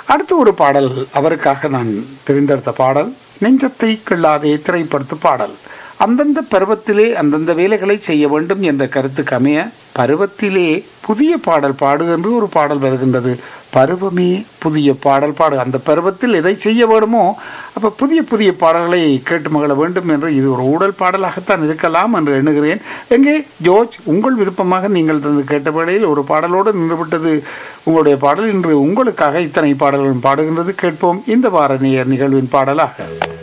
அடுத்து ஒரு பாடல் அவருக்காக நான் தெரிந்தெடுத்த பாடல் நெஞ்சத்தை கிள்ளாதே திரைப்படுத்து பாடல் அந்தந்த பருவத்திலே அந்தந்த வேலைகளை செய்ய வேண்டும் என்ற கருத்துக்கு அமைய பருவத்திலே புதிய பாடல் பாடு என்று ஒரு பாடல் வருகின்றது பருவமே புதிய பாடல் பாடு அந்த பருவத்தில் எதை செய்ய வேண்டுமோ அப்ப புதிய புதிய பாடல்களை கேட்டு மகள வேண்டும் என்று இது ஒரு ஊடல் பாடலாகத்தான் இருக்கலாம் என்று எண்ணுகிறேன் எங்கே ஜோர்ஜ் உங்கள் விருப்பமாக நீங்கள் தந்து கேட்ட வேளையில் ஒரு பாடலோடு நின்றுவிட்டது உங்களுடைய பாடல் இன்று உங்களுக்காக இத்தனை பாடல்களும் பாடுகின்றது கேட்போம் இந்த வார நேயர் நிகழ்வின் பாடலாக